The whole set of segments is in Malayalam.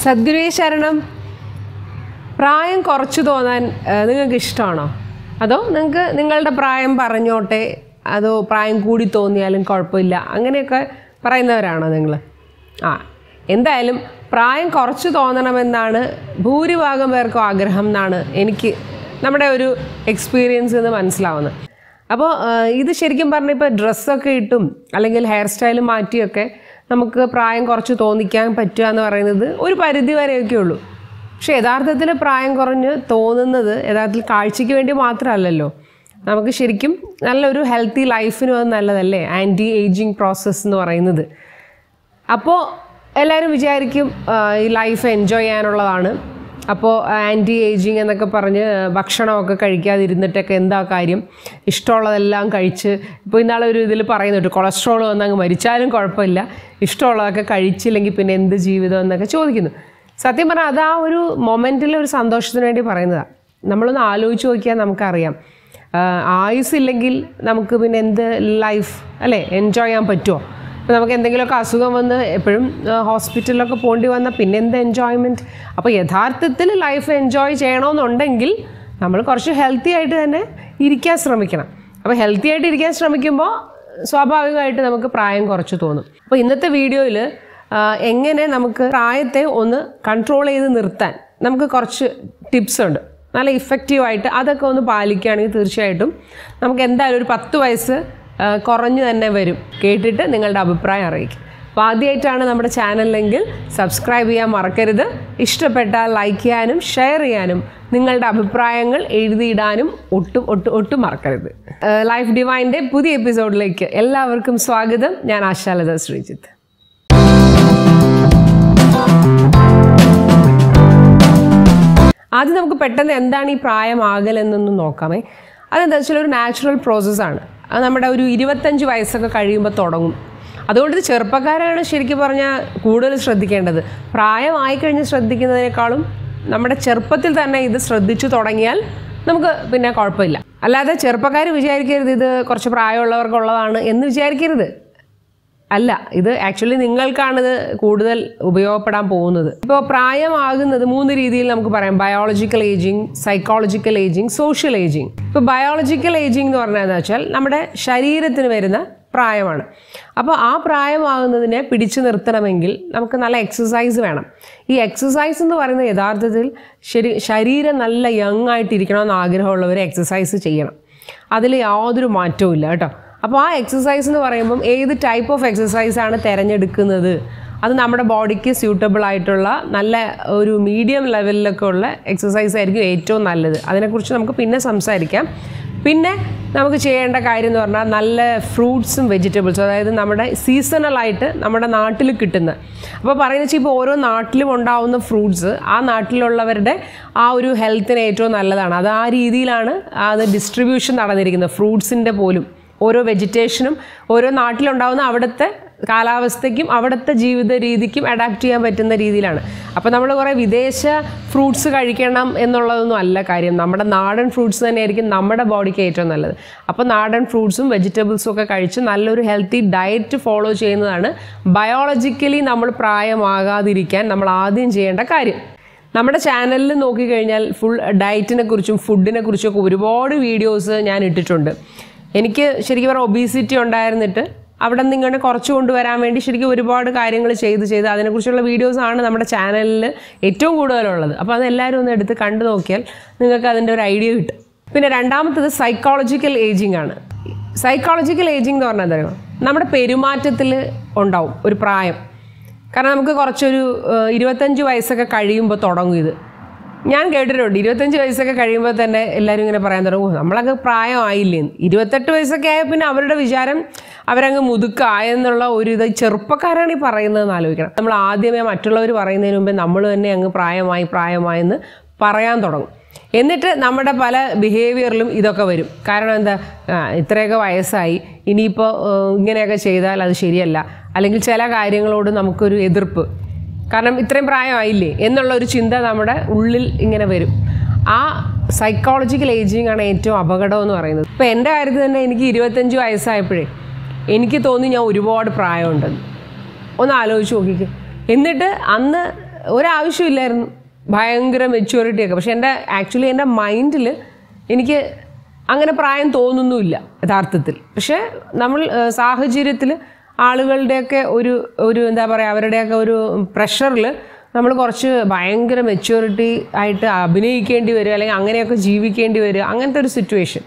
സദ്ഗുരുവേ ശരണം പ്രായം കുറച്ച് തോന്നാൻ നിങ്ങൾക്ക് ഇഷ്ടമാണോ അതോ നിങ്ങൾക്ക് നിങ്ങളുടെ പ്രായം പറഞ്ഞോട്ടെ അതോ പ്രായം കൂടി തോന്നിയാലും കുഴപ്പമില്ല അങ്ങനെയൊക്കെ പറയുന്നവരാണോ നിങ്ങൾ ആ എന്തായാലും പ്രായം കുറച്ച് തോന്നണമെന്നാണ് ഭൂരിഭാഗം പേർക്കും ആഗ്രഹം എന്നാണ് എനിക്ക് നമ്മുടെ ഒരു എക്സ്പീരിയൻസ് എന്ന് മനസ്സിലാവുന്നത് അപ്പോൾ ഇത് ശരിക്കും പറഞ്ഞാൽ ഇപ്പോൾ ഡ്രസ്സൊക്കെ ഇട്ടും അല്ലെങ്കിൽ ഹെയർ സ്റ്റൈൽ മാറ്റിയൊക്കെ നമുക്ക് പ്രായം കുറച്ച് തോന്നിക്കാൻ പറ്റുക എന്ന് പറയുന്നത് ഒരു പരിധി വരെയൊക്കെ ഉള്ളൂ പക്ഷെ യഥാർത്ഥത്തിൽ പ്രായം കുറഞ്ഞ് തോന്നുന്നത് യഥാർത്ഥത്തിൽ കാഴ്ചയ്ക്ക് വേണ്ടി മാത്രമല്ലല്ലോ നമുക്ക് ശരിക്കും നല്ലൊരു ഹെൽത്തി ലൈഫിനും അത് നല്ലതല്ലേ ആൻറ്റി ഏജിങ് പ്രോസസ്സ് എന്ന് പറയുന്നത് അപ്പോൾ എല്ലാവരും വിചാരിക്കും ആ, ഈ ലൈഫ് എൻജോയ് ചെയ്യാനുള്ളതാണ് അപ്പോൾ ആൻറ്റി ഏജിങ് എന്നൊക്കെ പറഞ്ഞ് ഭക്ഷണമൊക്കെ കഴിക്കാതിരുന്നിട്ടൊക്കെ എന്താ കാര്യം ഇഷ്ടമുള്ളതെല്ലാം കഴിച്ച് ഇപ്പോൾ ഇന്നാളെ ഒരു ഇതിൽ പറയുന്നുണ്ട് കൊളസ്ട്രോൾ വന്നങ്ങ് മരിച്ചാലും കുഴപ്പമില്ല ഇഷ്ടമുള്ളതൊക്കെ കഴിച്ചില്ലെങ്കിൽ പിന്നെ എന്ത് ജീവിതം എന്നൊക്കെ ചോദിക്കുന്നു സത്യം പറഞ്ഞാൽ അത് ആ ഒരു മൊമെൻറ്റിൽ ഒരു സന്തോഷത്തിന് വേണ്ടി പറയുന്നതാണ് നമ്മളൊന്ന് ആലോചിച്ച് നോക്കിയാൽ നമുക്കറിയാം ആയുസ് ഇല്ലെങ്കിൽ നമുക്ക് പിന്നെ എന്ത് ലൈഫ് അല്ലേ എൻജോയ് ചെയ്യാൻ പറ്റുമോ ഇപ്പോൾ നമുക്ക് എന്തെങ്കിലുമൊക്കെ അസുഖം വന്ന് എപ്പോഴും ഹോസ്പിറ്റലിലൊക്കെ പോകേണ്ടി വന്നാൽ പിന്നെ എന്ത് എൻജോയ്മെൻറ്റ് അപ്പോൾ യഥാർത്ഥത്തിൽ ലൈഫ് എൻജോയ് ചെയ്യണമെന്നുണ്ടെങ്കിൽ നമ്മൾ കുറച്ച് ഹെൽത്തി ആയിട്ട് തന്നെ ഇരിക്കാൻ ശ്രമിക്കണം അപ്പോൾ ഹെൽത്തി ആയിട്ട് ഇരിക്കാൻ ശ്രമിക്കുമ്പോൾ സ്വാഭാവികമായിട്ട് നമുക്ക് പ്രായം കുറച്ച് തോന്നും അപ്പോൾ ഇന്നത്തെ വീഡിയോയിൽ എങ്ങനെ നമുക്ക് പ്രായത്തെ ഒന്ന് കൺട്രോൾ ചെയ്ത് നിർത്താൻ നമുക്ക് കുറച്ച് ടിപ്സ് ഉണ്ട് നല്ല ഇഫക്റ്റീവായിട്ട് അതൊക്കെ ഒന്ന് പാലിക്കുകയാണെങ്കിൽ തീർച്ചയായിട്ടും നമുക്ക് എന്തായാലും ഒരു പത്ത് വയസ്സ് ആ, കുറഞ്ഞു തന്നെ വരും കേട്ടിട്ട് നിങ്ങളുടെ അഭിപ്രായം അറിയിക്കും അപ്പോൾ ആദ്യമായിട്ടാണ് നമ്മുടെ ചാനലിലെങ്കിൽ സബ്സ്ക്രൈബ് ചെയ്യാൻ മറക്കരുത് ഇഷ്ടപ്പെട്ടാൽ ലൈക്ക് ചെയ്യാനും ഷെയർ ചെയ്യാനും നിങ്ങളുടെ അഭിപ്രായങ്ങൾ എഴുതിയിടാനും ഒട്ടും ഒട്ടും ഒട്ടും മറക്കരുത് ലൈഫ് ഡിവൈൻ്റെ പുതിയ എപ്പിസോഡിലേക്ക് എല്ലാവർക്കും സ്വാഗതം ഞാൻ ആശാലത ശ്രീജിത്ത് ആദ്യം നമുക്ക് പെട്ടെന്ന് എന്താണ് ഈ പ്രായമാകലെന്നൊന്ന് നോക്കാമേ അതെന്താ വെച്ചാൽ ഒരു നാച്ചുറൽ പ്രോസസ്സാണ് അത് നമ്മുടെ ഒരു ഇരുപത്തഞ്ച് വയസ്സൊക്കെ കഴിയുമ്പോൾ തുടങ്ങും അതുകൊണ്ട് ഇത് ചെറുപ്പക്കാരാണ് ശരിക്കും പറഞ്ഞാൽ കൂടുതൽ ശ്രദ്ധിക്കേണ്ടത് പ്രായമായി കഴിഞ്ഞ് ശ്രദ്ധിക്കുന്നതിനേക്കാളും നമ്മുടെ ചെറുപ്പത്തിൽ തന്നെ ഇത് ശ്രദ്ധിച്ചു തുടങ്ങിയാൽ നമുക്ക് പിന്നെ കുഴപ്പമില്ല അല്ലാതെ ചെറുപ്പക്കാർ വിചാരിക്കരുത് ഇത് കുറച്ച് പ്രായമുള്ളവർക്കുള്ളതാണ് എന്ന് വിചാരിക്കരുത് അല്ല ഇത് ആക്ച്വലി നിങ്ങൾക്കാണിത് കൂടുതൽ ഉപയോഗപ്പെടാൻ പോകുന്നത് ഇപ്പോൾ പ്രായമാകുന്നത് മൂന്ന് രീതിയിൽ നമുക്ക് പറയാം biological ageing psychological ageing social ageing ഇപ്പോൾ ബയോളജിക്കൽ ഏജിങ് എന്ന് പറഞ്ഞാൽ എന്താ വെച്ചാൽ നമ്മുടെ ശരീരത്തിന് വരുന്ന പ്രായമാണ് അപ്പോൾ ആ പ്രായമാകുന്നതിനെ പിടിച്ചു നിർത്തണമെങ്കിൽ നമുക്ക് നല്ല എക്സസൈസ് വേണം ഈ എക്സസൈസ് എന്ന് പറയുന്നത് യഥാർത്ഥത്തിൽ ശരി ശരീരം നല്ല യങ് ആയിട്ടിരിക്കണമെന്ന് ആഗ്രഹമുള്ളവർ എക്സസൈസ് ചെയ്യണം അതിൽ യാതൊരു മാറ്റവും ഇല്ല കേട്ടോ അപ്പോൾ ആ എക്സസൈസ് എന്ന് പറയുമ്പം ഏത് ടൈപ്പ് ഓഫ് എക്സസൈസ് ആണ് തിരഞ്ഞെടുക്കുന്നത് അത് നമ്മുടെ ബോഡിക്ക് സ്യൂട്ടബിൾ ആയിട്ടുള്ള നല്ല ഒരു മീഡിയം ലെവലിലൊക്കെ ഉള്ള എക്സസൈസ് ആയിരിക്കും ഏറ്റവും നല്ലത് അതിനെക്കുറിച്ച് നമുക്ക് പിന്നെ സംസാരിക്കാം പിന്നെ നമുക്ക് ചെയ്യേണ്ട കാര്യം എന്ന് പറഞ്ഞാൽ നല്ല ഫ്രൂട്ട്സും വെജിറ്റബിൾസും അതായത് നമ്മുടെ സീസണലായിട്ട് നമ്മുടെ നാട്ടിൽ കിട്ടുന്ന അപ്പോൾ പറയുന്നത് വെച്ചാൽ ഇപ്പോൾ ഓരോ നാട്ടിലും ഉണ്ടാവുന്ന ഫ്രൂട്ട്സ് ആ നാട്ടിലുള്ളവരുടെ ആ ഒരു ഹെൽത്തിന് ഏറ്റവും നല്ലതാണ് അത് ആ രീതിയിലാണ് അത് ഡിസ്ട്രിബ്യൂഷൻ നടന്നിരിക്കുന്നത് ഫ്രൂട്ട്സിൻ്റെ പോലും ഓരോ വെജിറ്റേഷനും ഓരോ നാട്ടിലുണ്ടാവുന്ന അവിടുത്തെ കാലാവസ്ഥയ്ക്കും അവിടുത്തെ ജീവിത രീതിക്കും അഡാപ്റ്റ് ചെയ്യാൻ പറ്റുന്ന രീതിയിലാണ് അപ്പോൾ നമ്മൾ കുറേ വിദേശ ഫ്രൂട്ട്സ് കഴിക്കണം എന്നുള്ളതൊന്നും അല്ല കാര്യം നമ്മുടെ നാടൻ ഫ്രൂട്ട്സ് തന്നെയായിരിക്കും നമ്മുടെ ബോഡിക്ക് ഏറ്റവും നല്ലത് അപ്പോൾ നാടൻ ഫ്രൂട്ട്സും വെജിറ്റബിൾസും ഒക്കെ കഴിച്ച് നല്ലൊരു ഹെൽത്തി ഡയറ്റ് ഫോളോ ചെയ്യുന്നതാണ് ബയോളജിക്കലി നമ്മൾ പ്രായമാകാതിരിക്കാൻ നമ്മൾ ആദ്യം ചെയ്യേണ്ട കാര്യം നമ്മുടെ ചാനലിൽ നോക്കിക്കഴിഞ്ഞാൽ ഫുൾ ഡയറ്റിനെ കുറിച്ചും ഫുഡിനെ കുറിച്ചൊക്കെ ഒരുപാട് വീഡിയോസ് ഞാൻ ഇട്ടിട്ടുണ്ട് എനിക്ക് ശരിക്കും പറഞ്ഞാൽ ഒബീസിറ്റി ഉണ്ടായിരുന്നിട്ട് അവിടെ നിന്ന് ഇങ്ങനെ കുറച്ച് കൊണ്ടുവരാൻ വേണ്ടി ശരിക്കും ഒരുപാട് കാര്യങ്ങൾ ചെയ്ത് ചെയ്ത് അതിനെക്കുറിച്ചുള്ള വീഡിയോസാണ് നമ്മുടെ ചാനലിൽ ഏറ്റവും കൂടുതലുള്ളത് അപ്പോൾ അതെല്ലാവരും ഒന്ന് എടുത്ത് കണ്ടു നോക്കിയാൽ നിങ്ങൾക്ക് അതിൻ്റെ ഒരു ഐഡിയ കിട്ടും പിന്നെ രണ്ടാമത്തത് സൈക്കോളജിക്കൽ ഏജിങ് ആണ് സൈക്കോളജിക്കൽ ഏജിങ് എന്ന് പറഞ്ഞാൽ എന്താ പറയുക നമ്മുടെ പെരുമാറ്റത്തിൽ ഉണ്ടാവും ഒരു പ്രായം കാരണം നമുക്ക് കുറച്ചൊരു ഏഹ്, ഇരുപത്തഞ്ച് വയസ്സൊക്കെ കഴിയുമ്പോൾ തുടങ്ങും ഇത് ഞാൻ കേട്ടിട്ടുണ്ട് ഇരുപത്തഞ്ച് വയസ്സൊക്കെ കഴിയുമ്പോൾ തന്നെ എല്ലാവരും ഇങ്ങനെ പറയാൻ തുടങ്ങും "ഓ, നമ്മളൊക്കെ പ്രായമായില്ലേ എന്ന്." ഇരുപത്തെട്ട് വയസ്സൊക്കെ ആയ പിന്നെ അവരുടെ വിചാരം അവരങ്ങ് മുതുക്കായെന്നുള്ള ഒരു ഇത് ചെറുപ്പക്കാരാണ് ഈ പറയുന്നതെന്ന് ആലോചിക്കണം നമ്മൾ ആദ്യമേ മറ്റുള്ളവർ പറയുന്നതിന് മുമ്പേ നമ്മൾ തന്നെ അങ്ങ് പ്രായമായി പ്രായമായെന്ന് പറയാൻ തുടങ്ങും എന്നിട്ട് നമ്മുടെ പല ബിഹേവിയറിലും ഇതൊക്കെ വരും കാരണം എന്താ ആ, ഇത്രയൊക്കെ വയസ്സായി ഇനിയിപ്പോൾ ഇങ്ങനെയൊക്കെ ചെയ്താൽ അത് ശരിയല്ല അല്ലെങ്കിൽ ചില കാര്യങ്ങളോട് നമുക്കൊരു എതിർപ്പ് കാരണം ഇത്രയും പ്രായമായില്ലേ എന്നുള്ള ഒരു ചിന്ത നമ്മുടെ ഉള്ളിൽ ഇങ്ങനെ വരും ആ സൈക്കോളജിക്കൽ ഏജിങ് ആണ് ഏറ്റവും അപകടം എന്ന് പറയുന്നത് ഇപ്പോൾ എൻ്റെ കാര്യത്തിൽ തന്നെ എനിക്ക് ഇരുപത്തഞ്ച് വയസ്സായപ്പോഴേ എനിക്ക് തോന്നി ഞാൻ ഒരുപാട് പ്രായമുണ്ടെന്ന് ഒന്ന് ആലോചിച്ച് നോക്കിക്കേ എന്നിട്ട് അന്ന് ഒരാവശ്യമില്ലായിരുന്നു ഭയങ്കര മെച്യൂരിറ്റി ഒക്കെ പക്ഷെ എൻ്റെ ആക്ച്വലി എൻ്റെ മൈൻഡിൽ എനിക്ക് അങ്ങനെ പ്രായം തോന്നുന്നുമില്ല യഥാർത്ഥത്തിൽ പക്ഷേ നമ്മൾ സാഹചര്യത്തിൽ ആളുകളുടെയൊക്കെ ഒരു ഒരു എന്താ പറയുക അവരുടെയൊക്കെ ഒരു പ്രഷറിൽ നമ്മൾ കുറച്ച് ഭയങ്കര മെച്യൂരിറ്റി ആയിട്ട് അഭിനയിക്കേണ്ടി വരും അല്ലെങ്കിൽ അങ്ങനെയൊക്കെ ജീവിക്കേണ്ടി വരും അങ്ങനത്തെ ഒരു സിറ്റുവേഷൻ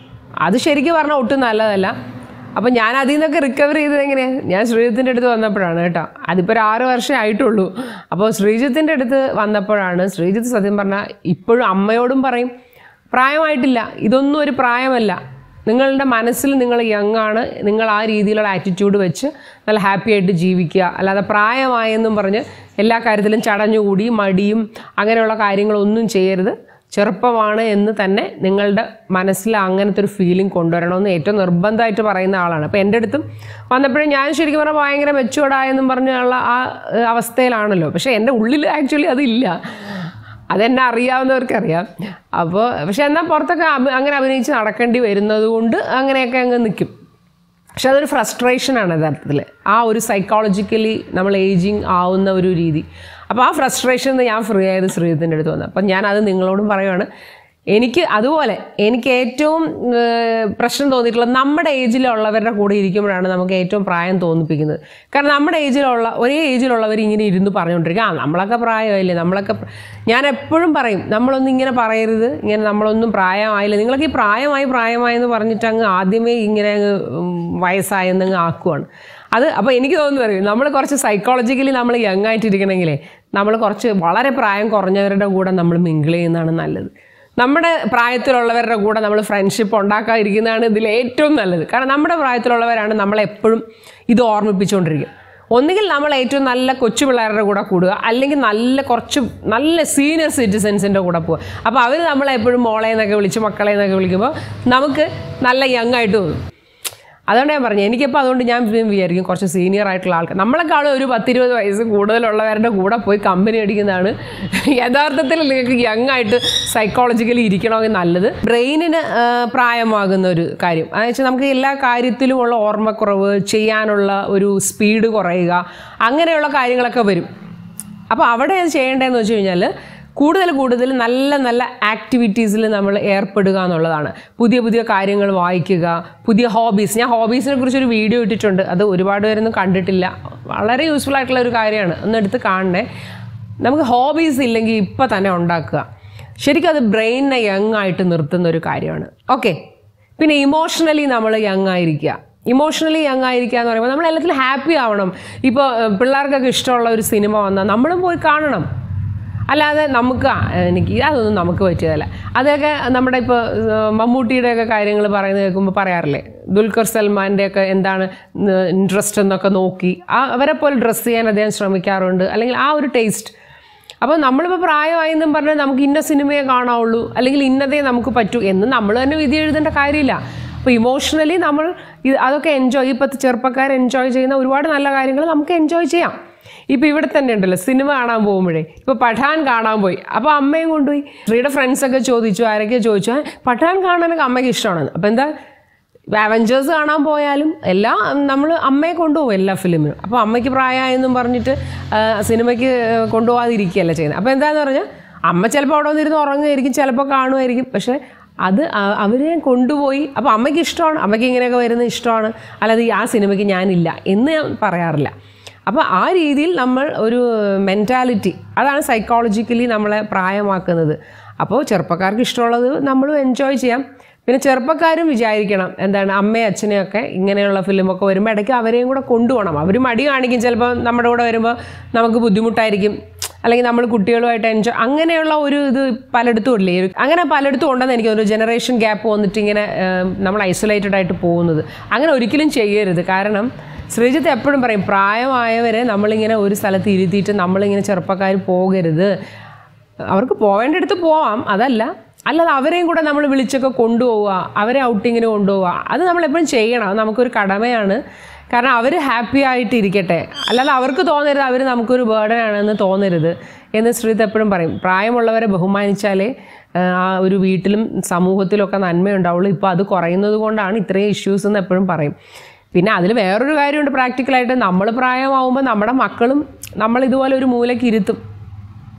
അത് ശരിക്കും പറഞ്ഞാൽ ഒട്ടും നല്ലതല്ല അപ്പം ഞാൻ അതിൽ നിന്നൊക്കെ റിക്കവർ ചെയ്തത് എങ്ങനെയാണ് ഞാൻ ശ്രീജിത്തിൻ്റെ അടുത്ത് വന്നപ്പോഴാണ് കേട്ടോ അതിപ്പോൾ ഒരു ആറ് വർഷമേ ആയിട്ടുള്ളൂ അപ്പോൾ ശ്രീജിത്തിൻ്റെ അടുത്ത് വന്നപ്പോഴാണ് ശ്രീജിത്ത് സത്യം പറഞ്ഞാൽ ഇപ്പോഴും അമ്മയോടും പറയും പ്രായമായിട്ടില്ല ഇതൊന്നും ഒരു പ്രായമല്ല നിങ്ങളുടെ മനസ്സിൽ നിങ്ങൾ യങ് ആണ് നിങ്ങൾ ആ രീതിയിലുള്ള ആറ്റിറ്റ്യൂഡ് വെച്ച് നല്ല ഹാപ്പി ആയിട്ട് ജീവിക്കുക അല്ലാതെ പ്രായമായെന്നും പറഞ്ഞ് എല്ലാ കാര്യത്തിലും ചടഞ്ഞുകൂടി മടിയും അങ്ങനെയുള്ള കാര്യങ്ങളൊന്നും ചെയ്യരുത് ചെറുപ്പമാണ് എന്ന് തന്നെ നിങ്ങളുടെ മനസ്സിൽ അങ്ങനത്തെ ഒരു ഫീലിംഗ് കൊണ്ടുവരണമെന്ന് ഏറ്റവും നിർബന്ധമായിട്ട് പറയുന്ന ആളാണ് അപ്പോൾ എൻ്റെ അടുത്തും വന്നപ്പോഴും ഞാൻ ശരിക്കും പറഞ്ഞാൽ ഭയങ്കര മെച്ചുവേർഡായെന്നും പറഞ്ഞുള്ള ആ ഏഹ്, അവസ്ഥയിലാണല്ലോ പക്ഷേ എൻ്റെ ഉള്ളിൽ ആക്ച്വലി അതില്ല അതെന്നെ അറിയാവുന്നവർക്കറിയാം അപ്പോൾ പക്ഷെ എന്നാൽ പുറത്തൊക്കെ അഭി- അങ്ങനെ അഭിനയിച്ച് നടക്കേണ്ടി വരുന്നത് കൊണ്ട് അങ്ങനെയൊക്കെ അങ്ങ് നിൽക്കും പക്ഷെ അതൊരു ഫ്രസ്ട്രേഷനാണ് യഥാർത്ഥത്തിൽ ആ ഒരു സൈക്കോളജിക്കലി നമ്മൾ ഏജിങ് ആവുന്ന ഒരു രീതി അപ്പോൾ ആ ഫ്രസ്ട്രേഷൻ ഞാൻ ഫ്രീ ആയത് ശ്രീജിത്തിൻ്റെ അടുത്ത് വന്നത് അപ്പം ഞാൻ അത് നിങ്ങളോടും പറയുവാണ് എനിക്ക് അതുപോലെ എനിക്ക് ഏറ്റവും ഏർ, പ്രശ്നം തോന്നിയിട്ടുള്ളത് നമ്മുടെ ഏജിലുള്ളവരുടെ കൂടെ ഇരിക്കുമ്പോഴാണ് നമുക്ക് ഏറ്റവും പ്രായം തോന്നിപ്പിക്കുന്നത് കാരണം നമ്മുടെ ഏജിലുള്ള ഒരേ ഏജിലുള്ളവർ ഇങ്ങനെ ഇരുന്ന് പറഞ്ഞുകൊണ്ടിരിക്കുക ആ നമ്മളൊക്കെ പ്രായമായില്ലേ നമ്മളൊക്കെ പ്ര-" ഞാൻ എപ്പോഴും പറയും നമ്മളൊന്നും ഇങ്ങനെ പറയരുത് ഇങ്ങനെ നമ്മളൊന്നും പ്രായമായില്ല നിങ്ങളൊക്കെ ഈ പ്രായമായി പ്രായമായി എന്ന് പറഞ്ഞിട്ട് അങ്ങ് ആദ്യമേ ഇങ്ങനെ അങ്ങ് ഉം, വയസ്സായെന്നങ്ങ് ആക്കുവാണ് അത് അപ്പോൾ എനിക്ക് തോന്നുന്നു പറയും നമ്മൾ കുറച്ച് സൈക്കോളജിക്കലി നമ്മൾ യങ് ആയിട്ടിരിക്കണമെങ്കിലേ നമ്മൾ കുറച്ച് വളരെ പ്രായം കുറഞ്ഞവരുടെ കൂടെ നമ്മൾ മിങ്കിൾ ചെയ്യുന്നതാണ് നല്ലത് നമ്മുടെ പ്രായത്തിലുള്ളവരുടെ കൂടെ നമ്മൾ ഫ്രണ്ട്ഷിപ്പ് ഉണ്ടാക്കാതിരിക്കുന്നതാണ് ഇതിൽ ഏറ്റവും നല്ലത് കാരണം നമ്മുടെ പ്രായത്തിലുള്ളവരാണ് നമ്മളെപ്പോഴും ഇത് ഓർമ്മിപ്പിച്ചുകൊണ്ടിരിക്കുക ഒന്നുകിൽ നമ്മൾ ഏറ്റവും നല്ല കൊച്ചു പിള്ളേരുടെ കൂടെ കൂടുക അല്ലെങ്കിൽ നല്ല കുറച്ച് നല്ല സീനിയർ സിറ്റിസൻസിൻ്റെ കൂടെ പോവുക അപ്പോൾ അവർ നമ്മളെ എപ്പോഴും മോളെ എന്നൊക്കെ വിളിച്ച് മക്കളെ എന്നൊക്കെ വിളിക്കുമ്പോൾ നമുക്ക് നല്ല യങ് ആയിട്ട് തോന്നും അതുകൊണ്ട് ഞാൻ പറഞ്ഞു എനിക്കിപ്പോൾ അതുകൊണ്ട് ഞാൻ വി- വിചാരിക്കും കുറച്ച് സീനിയർ ആയിട്ടുള്ള ആൾക്കാർ നമ്മളെക്കാളും ഒരു പത്തിരുപത് വയസ്സ് കൂടുതലുള്ളവരുടെ കൂടെ പോയി കമ്പനി അടിക്കുന്നതാണ് യഥാർത്ഥത്തിൽ നിങ്ങൾക്ക് യങ് ആയിട്ട് സൈക്കോളജിക്കലി ഇരിക്കണമെങ്കിൽ നല്ലത് ബ്രെയിനിന് പ്രായമാകുന്ന ഒരു കാര്യം അതെന്ന് വെച്ചാൽ നമുക്ക് എല്ലാ കാര്യത്തിലുമുള്ള ഓർമ്മക്കുറവ് ചെയ്യാനുള്ള ഒരു സ്പീഡ് കുറയുക അങ്ങനെയുള്ള കാര്യങ്ങളൊക്കെ വരും അപ്പോൾ അവിടെ അത് ചെയ്യേണ്ടതെന്ന് വെച്ച് കഴിഞ്ഞാൽ കൂടുതൽ കൂടുതൽ നല്ല നല്ല ആക്ടിവിറ്റീസിൽ നമ്മൾ ഏർപ്പെടുക എന്നുള്ളതാണ് പുതിയ പുതിയ കാര്യങ്ങൾ വായിക്കുക പുതിയ ഹോബീസ് ഞാൻ ഹോബീസിനെ കുറിച്ചൊരു വീഡിയോ ഇട്ടിട്ടുണ്ട് അത് ഒരുപാട് പേരൊന്നും കണ്ടിട്ടില്ല വളരെ യൂസ്ഫുൾ ആയിട്ടുള്ള ഒരു കാര്യമാണ് ഒന്ന് എടുത്ത് കാണണേ നമുക്ക് ഹോബീസ് ഇല്ലെങ്കിൽ ഇപ്പം തന്നെ ഉണ്ടാക്കുക ശരിക്കും അത് ബ്രെയിനിനെ യങ് ആയിട്ട് നിർത്തുന്ന ഒരു കാര്യമാണ് ഓക്കെ പിന്നെ ഇമോഷണലി നമ്മൾ യങ് ആയിരിക്കുക ഇമോഷണലി യങ് ആയിരിക്കുക എന്ന് പറയുമ്പോൾ നമ്മൾ എല്ലാത്തിലും ഹാപ്പി ആവണം ഇപ്പോൾ ഏഹ്, പിള്ളേർക്കൊക്കെ ഇഷ്ടമുള്ള ഒരു സിനിമ വന്നാൽ നമ്മളും പോയി കാണണം അല്ലാതെ നമുക്ക് ആ, എനിക്ക് അതൊന്നും നമുക്ക് പറ്റിയതല്ല അതൊക്കെ നമ്മുടെ ഇപ്പോൾ മമ്മൂട്ടിയുടെ ഒക്കെ കാര്യങ്ങൾ പറയുന്നത് കേൾക്കുമ്പോൾ പറയാറില്ലേ ദുൽഖർ സൽമാൻ്റെ ഒക്കെ എന്താണ് ഇൻട്രസ്റ്റ് എന്നൊക്കെ നോക്കി ആ അവരെ പോലെ ഡ്രസ്സ് ചെയ്യാൻ അദ്ദേഹം ശ്രമിക്കാറുണ്ട് അല്ലെങ്കിൽ ആ ഒരു ടേസ്റ്റ് അപ്പോൾ നമ്മളിപ്പോൾ പ്രായമായി എന്നും പറഞ്ഞാൽ നമുക്ക് ഇന്ന സിനിമയെ കാണാവുള്ളൂ അല്ലെങ്കിൽ ഇന്നതേ നമുക്ക് പറ്റൂ എന്ന് നമ്മൾ തന്നെ വിധി എഴുതേണ്ട കാര്യമില്ല അപ്പോൾ ഇമോഷണലി നമ്മൾ ഇത് അതൊക്കെ എൻജോയ് ഇപ്പോഴത്തെ ചെറുപ്പക്കാർ എൻജോയ് ചെയ്യുന്ന ഒരുപാട് നല്ല കാര്യങ്ങൾ നമുക്ക് എൻജോയ് ചെയ്യാം ഇപ്പോൾ ഇവിടെ തന്നെ ഉണ്ടല്ലോ സിനിമ കാണാൻ പോകുമ്പോഴേ ഇപ്പോൾ പഠാൻ കാണാൻ പോയി അപ്പോൾ അമ്മയും കൊണ്ടുപോയി ശ്രീയുടെ ഫ്രണ്ട്സൊക്കെ ചോദിച്ചു ആരൊക്കെ ചോദിച്ചു "ആ, പഠാൻ കാണാനൊക്കെ അമ്മയ്ക്ക് ഇഷ്ടമാണ് അപ്പോൾ എന്താ അവഞ്ചേഴ്സ് കാണാൻ പോയാലും എല്ലാം നമ്മൾ അമ്മയെ കൊണ്ടുപോകും എല്ലാ ഫിലിമിനും അപ്പോൾ അമ്മയ്ക്ക് പ്രായമായെന്നും പറഞ്ഞിട്ട് ആ, സിനിമയ്ക്ക് കൊണ്ടുപോകാതിരിക്കുകയല്ല ചെയ്യുന്നത് അപ്പോൾ എന്താണെന്ന് പറഞ്ഞാൽ അമ്മ ചിലപ്പോൾ അവിടെ വന്നിരുന്ന് ഉറങ്ങുമായിരിക്കും ചിലപ്പോൾ കാണുമായിരിക്കും പക്ഷേ അത് അ- അവരെ കൊണ്ടുപോയി അപ്പോൾ അമ്മയ്ക്ക് ഇഷ്ടമാണ് അമ്മയ്ക്ക് ഇങ്ങനെയൊക്കെ വരുന്നത് ഇഷ്ടമാണ് അല്ലാതെ ഈ ആ സിനിമയ്ക്ക് ഞാനില്ല എന്ന് ഞാൻ പറയാറില്ല അപ്പോൾ ആ രീതിയിൽ നമ്മൾ ഒരു മെൻറ്റാലിറ്റി അതാണ് സൈക്കോളജിക്കലി നമ്മളെ പ്രായമാക്കുന്നത് അപ്പോൾ ചെറുപ്പക്കാർക്ക് ഇഷ്ടമുള്ളത് നമ്മളും എൻജോയ് ചെയ്യാം പിന്നെ ചെറുപ്പക്കാരും വിചാരിക്കണം എന്താണ് അമ്മയും അച്ഛനെയൊക്കെ ഇങ്ങനെയുള്ള ഫിലിമൊക്കെ വരുമ്പോൾ ഇടയ്ക്ക് അവരെയും കൂടെ കൊണ്ടുപോകണം അവർ മടി കാണിക്കും ചിലപ്പോൾ നമ്മുടെ കൂടെ വരുമ്പോൾ നമുക്ക് ബുദ്ധിമുട്ടായിരിക്കും അല്ലെങ്കിൽ നമ്മൾ കുട്ടികളുമായിട്ട് എൻജോയ് അങ്ങനെയുള്ള ഒരു ഇത് പലയിടത്തും ഇല്ലേ ഒരു- അങ്ങനെ പലയിടത്തും ഉണ്ടെന്ന് എനിക്ക് ഒരു ജനറേഷൻ ഗ്യാപ്പ് വന്നിട്ട് ഇങ്ങനെ ഏം, നമ്മൾ ഐസൊലേറ്റഡ് ആയിട്ട് പോകുന്നത് അങ്ങനെ ഒരിക്കലും ചെയ്യരുത് കാരണം ശ്രീജിത്ത് എപ്പോഴും പറയും പ്രായമായവരെ നമ്മളിങ്ങനെ ഒരു സ്ഥലത്ത് ഇരുത്തിയിട്ട് നമ്മളിങ്ങനെ ചെറുപ്പക്കാർ പോകരുത് അവർക്ക് പോവേണ്ടടുത്ത് പോവാം അതല്ല അല്ലാതെ അവരെയും കൂടെ നമ്മൾ വിളിച്ചൊക്കെ കൊണ്ടുപോവുക അവരെ ഔട്ടിങ്ങിന് കൊണ്ടുപോവുക അത് നമ്മൾ എപ്പോഴും ചെയ്യണം അത് നമുക്കൊരു കടമയാണ് കാരണം അവർ ഹാപ്പി ആയിട്ട് ഇരിക്കട്ടെ അല്ലാതെ അവർക്ക് തോന്നരുത് അവർ നമുക്കൊരു ബേർഡൻ ആണെന്ന് തോന്നരുത് എന്ന് ശ്രീത്ത് എപ്പോഴും പറയും പ്രായമുള്ളവരെ ബഹുമാനിച്ചാലേ ആ, ആ ഒരു വീട്ടിലും സമൂഹത്തിലൊക്കെ നന്മയുണ്ടാവുള്ളൂ ഇപ്പോൾ അത് കുറയുന്നത് കൊണ്ടാണ് ഇത്രയും ഇഷ്യൂസ് എന്ന് എപ്പോഴും പറയും പിന്നെ അതിൽ വേറൊരു കാര്യമുണ്ട് പ്രാക്ടിക്കലായിട്ട് നമ്മൾ പ്രായമാവുമ്പോൾ നമ്മുടെ മക്കളും നമ്മൾ ഇതുപോലെ ഒരു മൂലയ്ക്ക് ഇരുത്തും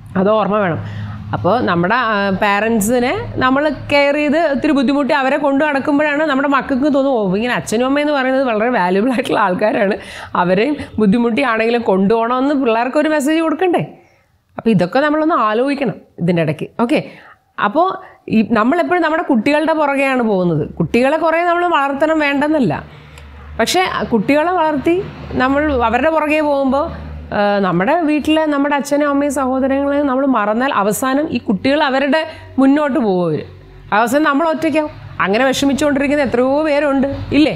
അത് ഓർമ്മ വേണം അപ്പോൾ നമ്മുടെ പാരൻസിനെ നമ്മൾ കെയർ ചെയ്ത് ഒത്തിരി ബുദ്ധിമുട്ടി അവരെ കൊണ്ടു നടക്കുമ്പോഴാണ് നമ്മുടെ മക്കൾക്ക് തോന്നും ഓ ഇങ്ങനെ അച്ഛനും അമ്മയും എന്ന് പറയുന്നത് വളരെ വാല്യുബിൾ ആയിട്ടുള്ള ആൾക്കാരാണ് അവരെയും ബുദ്ധിമുട്ടിയാണെങ്കിലും കൊണ്ടുപോകണമെന്ന് പിള്ളേർക്ക് ഒരു മെസ്സേജ് കൊടുക്കണ്ടേ അപ്പോൾ ഇതൊക്കെ നമ്മളൊന്ന് ആലോചിക്കണം ഇതിൻ്റെ ഇടയ്ക്ക് ഓക്കെ അപ്പോൾ ഈ നമ്മളെപ്പോഴും നമ്മുടെ കുട്ടികളുടെ പുറകെയാണ് പോകുന്നത് കുട്ടികളെ കുറേ നമ്മൾ വളർത്തണം വേണ്ടെന്നല്ല പക്ഷേ ആ കുട്ടികളെ വളർത്തി നമ്മൾ അവരുടെ പുറകെ പോകുമ്പോൾ ആ, നമ്മുടെ വീട്ടിലെ നമ്മുടെ അച്ഛനും അമ്മയും സഹോദരങ്ങളെയും നമ്മൾ മറന്നാൽ അവസാനം ഈ കുട്ടികൾ അവരുടെ മുന്നോട്ട് പോകും അവർ അവസാനം നമ്മൾ ഒറ്റയ്ക്കാവും അങ്ങനെ വിഷമിച്ചുകൊണ്ടിരിക്കുന്ന എത്രയോ പേരുണ്ട് ഇല്ലേ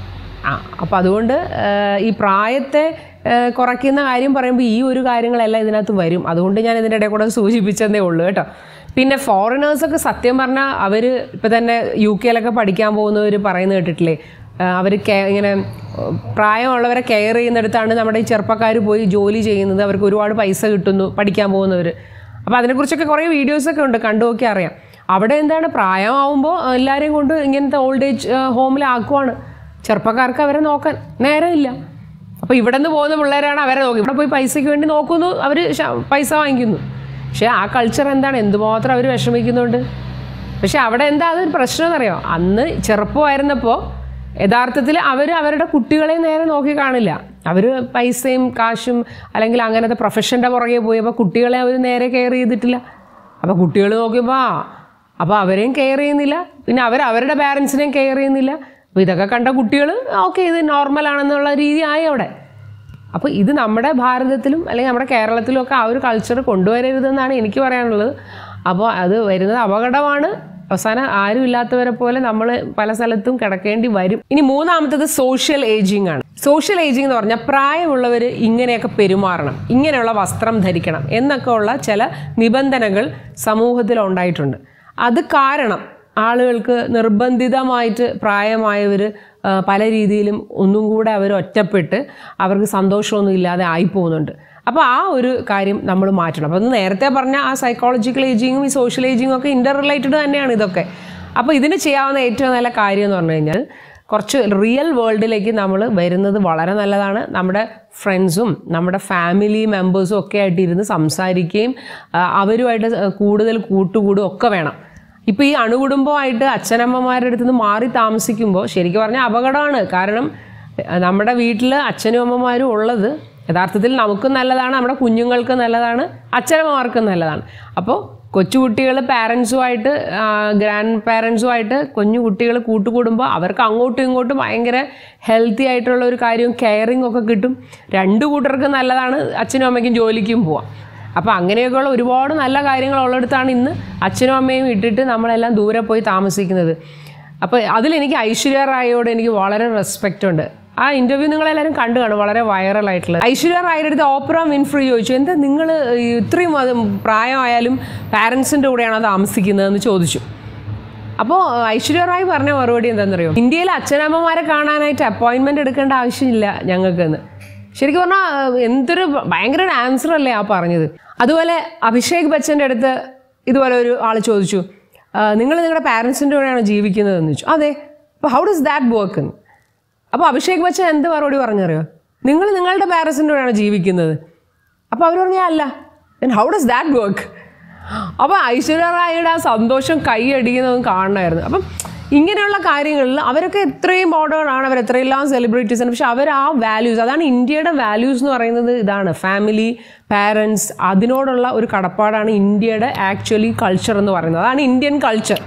ആ അപ്പോൾ അതുകൊണ്ട് ആ, ഈ പ്രായത്തെ ആ, കുറയ്ക്കുന്ന കാര്യം പറയുമ്പോൾ ഈ ഒരു കാര്യങ്ങളെല്ലാം ഇതിനകത്ത് വരും അതുകൊണ്ട് ഞാൻ ഇതിൻ്റെ ഇടയിൽ കൂടെ സൂചിപ്പിച്ചതേ ഉള്ളൂ കേട്ടോ പിന്നെ ഫോറിനേഴ്സൊക്കെ സത്യം പറഞ്ഞാൽ അവർ ഇപ്പം തന്നെ യു കെയിലൊക്കെ പഠിക്കാൻ പോകുന്നവർ പറയുന്നത് കേട്ടിട്ടില്ലേ അവർ ഇങ്ങനെ ഏഹ്, പ്രായമുള്ളവരെ കെയർ ചെയ്യുന്നിടത്താണ് നമ്മുടെ ഈ ചെറുപ്പക്കാർ പോയി ജോലി ചെയ്യുന്നത് അവർക്ക് ഒരുപാട് പൈസ കിട്ടുന്നു പഠിക്കാൻ പോകുന്നവർ അപ്പോൾ അതിനെക്കുറിച്ചൊക്കെ കുറേ വീഡിയോസൊക്കെ ഉണ്ട് കണ്ടു നോക്കി അറിയാം അവിടെ എന്താണ് പ്രായമാവുമ്പോൾ എല്ലാവരെയും കൊണ്ട് ഇങ്ങനത്തെ ഓൾഡ് ഏജ് ഹോമിലാക്കുവാണ് ചെറുപ്പക്കാർക്ക് അവരെ നോക്കാൻ നേരമില്ല അപ്പോൾ ഇവിടെ നിന്ന് പോകുന്ന പിള്ളേരാണ് അവരെ നോക്കി ഇവിടെ പോയി പൈസയ്ക്ക് വേണ്ടി നോക്കുന്നു അവർ പൈസ വാങ്ങിക്കുന്നു പക്ഷേ ആ കൾച്ചർ എന്താണ് എന്തുമാത്രം അവർ വിഷമിക്കുന്നുണ്ട് പക്ഷെ അവിടെ എന്താ അതൊരു പ്രശ്നം എന്നറിയോ അന്ന് ചെറുപ്പമായിരുന്നപ്പോൾ യഥാർത്ഥത്തിൽ അവർ അവരുടെ കുട്ടികളെ നേരെ നോക്കി കാണില്ല അവർ പൈസയും കാശും അല്ലെങ്കിൽ അങ്ങനത്തെ പ്രൊഫഷൻ്റെ പുറകെ പോയി അപ്പോൾ കുട്ടികളെ അവർ നേരെ കെയർ ചെയ്തിട്ടില്ല അപ്പോൾ കുട്ടികൾ നോക്കിയപ്പോൾ ആ അപ്പോൾ അവരെയും കെയർ ചെയ്യുന്നില്ല പിന്നെ അവർ അവരുടെ പാരൻസിനെയും കെയർ ചെയ്യുന്നില്ല അപ്പോൾ ഇതൊക്കെ കണ്ട കുട്ടികൾ ഓക്കെ ഇത് നോർമലാണെന്നുള്ള രീതി ആയി അവിടെ അപ്പോൾ ഇത് നമ്മുടെ ഭാരതത്തിലും അല്ലെങ്കിൽ നമ്മുടെ കേരളത്തിലും ഒക്കെ ആ ഒരു കൾച്ചർ കൊണ്ടുവരരുതെന്നാണ് എനിക്ക് പറയാനുള്ളത് അപ്പോൾ അത് വരുന്നത് അപകടമാണ് അവസാനം ആരും ഇല്ലാത്തവരെ പോലെ നമ്മൾ പല സ്ഥലത്തും കിടക്കേണ്ടി വരും ഇനി മൂന്നാമത്തത് സോഷ്യൽ ഏജിങ് ആണ് സോഷ്യൽ ഏജിങ് എന്ന് പറഞ്ഞാൽ പ്രായമുള്ളവർ ഇങ്ങനെയൊക്കെ പെരുമാറണം ഇങ്ങനെയുള്ള വസ്ത്രം ധരിക്കണം എന്നൊക്കെ ഉള്ള ചില നിബന്ധനകൾ സമൂഹത്തിൽ ഉണ്ടായിട്ടുണ്ട് അത് കാരണം ആളുകൾക്ക് നിർബന്ധിതമായിട്ട് പ്രായമായവർ പല രീതിയിലും ഒന്നും കൂടെ അവർ ഒറ്റപ്പെട്ട് അവർക്ക് സന്തോഷമൊന്നും ഇല്ലാതെ ആയിപ്പോകുന്നുണ്ട് അപ്പോൾ ആ ഒരു കാര്യം നമ്മൾ മാറ്റണം അപ്പോൾ നേരത്തെ പറഞ്ഞ ആ സൈക്കോളജിക്കൽ ഏജിങ്ങും ഈ സോഷ്യൽ ഏജിങ്ങും ഒക്കെ ഇൻ്റർ റിലേറ്റഡ് തന്നെയാണ് ഇതൊക്കെ അപ്പോൾ ഇതിന് ചെയ്യാവുന്ന ഏറ്റവും നല്ല കാര്യം എന്ന് പറഞ്ഞു കഴിഞ്ഞാൽ കുറച്ച് റിയൽ വേൾഡിലേക്ക് നമ്മൾ വരുന്നത് വളരെ നല്ലതാണ് നമ്മുടെ ഫ്രണ്ട്സും നമ്മുടെ ഫാമിലി മെമ്പേഴ്സും ഒക്കെ ആയിട്ട് ഇരുന്ന് സംസാരിക്കുകയും ആ, അവരുമായിട്ട് കൂടുതൽ കൂട്ടുകൂടും ഒക്കെ വേണം ഇപ്പോൾ ഈ അണുകുടുംബമായിട്ട് അച്ഛനമ്മമാരുടെ അടുത്ത് നിന്ന് മാറി താമസിക്കുമ്പോൾ ശരിക്കും പറഞ്ഞാൽ അപകടമാണ് കാരണം അഹ് നമ്മുടെ വീട്ടിൽ അച്ഛനും അമ്മമാരും ഉള്ളത് യഥാർത്ഥത്തിൽ നമുക്കും നല്ലതാണ് നമ്മുടെ കുഞ്ഞുങ്ങൾക്ക് നല്ലതാണ് അച്ഛനമ്മമാർക്കും നല്ലതാണ് അപ്പോൾ കൊച്ചുകുട്ടികൾ പാരൻസുമായിട്ട് ഗ്രാൻഡ് പാരൻസുമായിട്ട് കുഞ്ഞു കുട്ടികൾ കൂട്ടുകൂടുമ്പോൾ അവർക്ക് അങ്ങോട്ടും ഇങ്ങോട്ടും ഭയങ്കര ഹെൽത്തി ആയിട്ടുള്ള ഒരു കാര്യവും കെയറിങ് ഒക്കെ കിട്ടും രണ്ട് കൂട്ടർക്കും നല്ലതാണ് അച്ഛനും അമ്മയ്ക്കും ജോലിക്കും പോവാം അപ്പോൾ അങ്ങനെയൊക്കെയുള്ള ഒരുപാട് നല്ല കാര്യങ്ങൾ ഉള്ളിടത്താണ് ഇന്ന് അച്ഛനും അമ്മയും ഇട്ടിട്ട് നമ്മളെല്ലാം ദൂരെ പോയി താമസിക്കുന്നത് അപ്പോൾ അതിലെനിക്ക് ഐശ്വര്യ റായോട് എനിക്ക് വളരെ റെസ്പെക്റ്റ് ഉണ്ട് ആ ഇൻ്റർവ്യൂ നിങ്ങളെല്ലാവരും കണ്ടു കാണും വളരെ വൈറലായിട്ടുള്ളത് ഐശ്വര്യ റായുടെ അടുത്ത് ഓപ്പറ വിൻഫ്രി ചോദിച്ചു എന്താ നിങ്ങൾ ഇത്രയും അത് പ്രായമായാലും പാരൻസിൻ്റെ കൂടെയാണോ താമസിക്കുന്നതെന്ന് ചോദിച്ചു അപ്പോൾ ഐശ്വര്യ റായ് പറഞ്ഞ മറുപടി എന്താണെന്നറിയോ ഇന്ത്യയിലെ അച്ഛനമ്മമാരെ കാണാനായിട്ട് അപ്പോയിൻമെൻ്റ് എടുക്കേണ്ട ആവശ്യമില്ല ഞങ്ങൾക്കെന്ന് ശരിക്കും പറഞ്ഞാൽ എന്തൊരു ഭയങ്കര ആൻസർ അല്ലേ ആ പറഞ്ഞത് അതുപോലെ അഭിഷേക് ബച്ചൻ്റെ അടുത്ത് ഇതുപോലെ ഒരു ആൾ ചോദിച്ചു നിങ്ങൾ നിങ്ങളുടെ പാരൻസിൻ്റെ കൂടെയാണോ ജീവിക്കുന്നതെന്ന് ചോദിച്ചു അതെ അപ്പോൾ ഹൗ ഡസ് ദാറ്റ് വർക്ക് എന്ന് അപ്പോൾ അഭിഷേക് ബച്ചൻ എന്ത് മറുപടി പറഞ്ഞറിയോ നിങ്ങൾ നിങ്ങളുടെ പാരൻസിൻ്റെ കൂടെയാണോ ജീവിക്കുന്നത് അപ്പോൾ അവർ പറഞ്ഞാൽ അല്ല then how does that work അപ്പോൾ ഐശ്വര്യ റായിയുടെ ആ സന്തോഷം കൈയടിക്കുന്നതും കാണണമായിരുന്നു അപ്പം ഇങ്ങനെയുള്ള കാര്യങ്ങളിൽ അവരൊക്കെ എത്രയും മോഡേൺ ആണ് അവർ എത്രയെല്ലാം സെലിബ്രിറ്റീസ് ആണ് പക്ഷെ അവർ ആ വാല്യൂസ് അതാണ് ഇന്ത്യയുടെ വാല്യൂസ് എന്ന് പറയുന്നത് ഇതാണ് ഫാമിലി പാരൻസ് അതിനോടുള്ള ഒരു കടപ്പാടാണ് ഇന്ത്യയുടെ ആക്ച്വലി കൾച്ചർ എന്ന് പറയുന്നത് അതാണ് ഇന്ത്യൻ കൾച്ചർ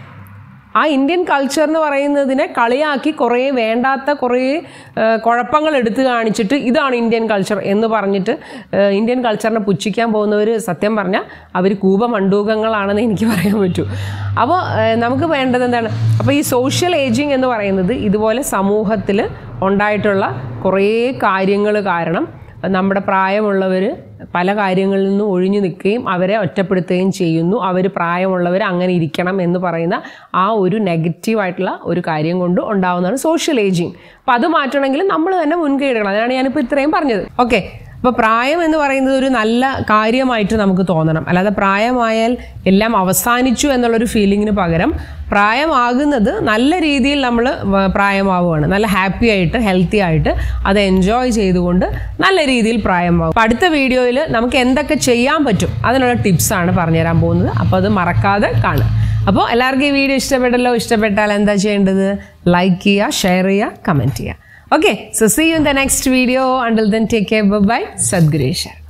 ആ ഇന്ത്യൻ കൾച്ചർ എന്ന് പറയുന്നതിനെ കളിയാക്കി കുറേ വേണ്ടാത്ത കുറേ ആ, കുഴപ്പങ്ങൾ എടുത്തു കാണിച്ചിട്ട് ഇതാണ് ഇന്ത്യൻ കൾച്ചർ എന്ന് പറഞ്ഞിട്ട് ആ, ഇന്ത്യൻ കൾച്ചറിനെ പുച്ഛിക്കാൻ പോകുന്നവർ സത്യം പറഞ്ഞാൽ അവർ കൂപമണ്ടൂകങ്ങളാണെന്ന് എനിക്ക് പറയാൻ പറ്റൂ അപ്പോൾ ആ, നമുക്ക് വേണ്ടത് എന്താണ് അപ്പോൾ ഈ സോഷ്യൽ ഏജിങ് എന്ന് പറയുന്നത് ഇതുപോലെ സമൂഹത്തിൽ ഉണ്ടായിട്ടുള്ള കുറേ കാര്യങ്ങൾ കാരണം നമ്മുടെ പ്രായമുള്ളവർ പല കാര്യങ്ങളിൽ നിന്നും ഒഴിഞ്ഞു നിൽക്കുകയും അവരെ ഒറ്റപ്പെടുത്തുകയും ചെയ്യുന്നു അവർ പ്രായമുള്ളവർ അങ്ങനെ ഇരിക്കണം എന്ന് പറയുന്ന ആ ഒരു നെഗറ്റീവായിട്ടുള്ള ഒരു കാര്യം കൊണ്ട് ഉണ്ടാവുന്നതാണ് സോഷ്യൽ ഏജിങ് അപ്പോൾ അത് മാറ്റണമെങ്കിൽ നമ്മൾ തന്നെ മുൻകൈ എടുക്കണം അതാണ് ഞാനിപ്പോൾ ഇത്രയും പറഞ്ഞത് ഓക്കെ അപ്പോൾ പ്രായം എന്ന് പറയുന്നത് ഒരു നല്ല കാര്യമായിട്ട് നമുക്ക് തോന്നണം അല്ലാതെ പ്രായമായാൽ എല്ലാം അവസാനിച്ചു എന്നുള്ളൊരു ഫീലിങ്ങിന് പകരം പ്രായമാകുന്നത് നല്ല രീതിയിൽ നമ്മൾ പ്രായമാവുകയാണ് നല്ല ഹാപ്പി ആയിട്ട് ഹെൽത്തി ആയിട്ട് അത് എൻജോയ് ചെയ്തുകൊണ്ട് നല്ല രീതിയിൽ പ്രായമാവും അപ്പോൾ അടുത്ത വീഡിയോയിൽ നമുക്ക് എന്തൊക്കെ ചെയ്യാൻ പറ്റും അതിനുള്ള ടിപ്സാണ് പറഞ്ഞുതരാൻ പോകുന്നത് അപ്പോൾ അത് മറക്കാതെ കാണുക അപ്പോൾ എല്ലാവർക്കും ഈ വീഡിയോ ഇഷ്ടപ്പെട്ടല്ലോ ഇഷ്ടപ്പെട്ടാൽ എന്താ ചെയ്യേണ്ടത് ലൈക്ക് ചെയ്യുക ഷെയർ ചെയ്യുക കമൻറ്റ് ചെയ്യുക okay so see you in the next video until then take care bye സദ്ഗുരേശ്വർ